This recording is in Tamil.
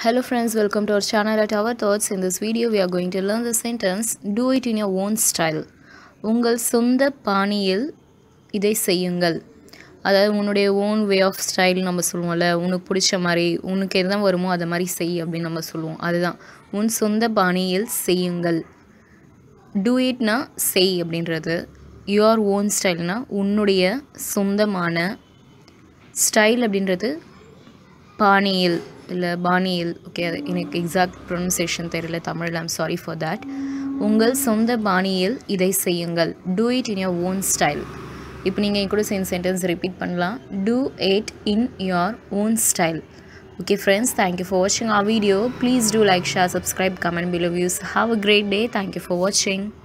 Hello friends, welcome to our channel at Our Thoughts. In this video, we are going to learn the sentence Do it in your own style. உங்கள் சொந்த பாணியில் இதை செய்யுங்கள் அதாவது உன்னுடைய ஓன் வே ஆஃப் ஸ்டைல் நம்ம சொல்லுவோம்ல உனக்கு பிடிச்ச மாதிரி உனக்கு எது வருமோ அதை மாதிரி செய் அப்படின்னு நம்ம சொல்லுவோம் அதுதான் உன் சொந்த பாணியில் செய்யுங்கள் டூ இட்னா செய் அப்படின்றது யுவர் ஓன் ஸ்டைல்னா உன்னுடைய சொந்தமான ஸ்டைல் அப்படின்றது பாணியில் இல்லை பாணியில் ஓகே அது எனக்கு எக்ஸாக்ட் ப்ரொனன்சியேஷன் தெரியல தமிழில் ஐம் சாரி ஃபார் தேட் உங்கள் சொந்த பாணியில் இதை செய்யுங்கள் do it in your own style இப்போ நீங்கள் என் கூட சேர்ந்து சென்டென்ஸ் ரிப்பீட் பண்ணலாம் do it in your own style okay friends thank you for வாட்சிங் our video please do like share subscribe comment below views have a great day thank you for வாட்சிங்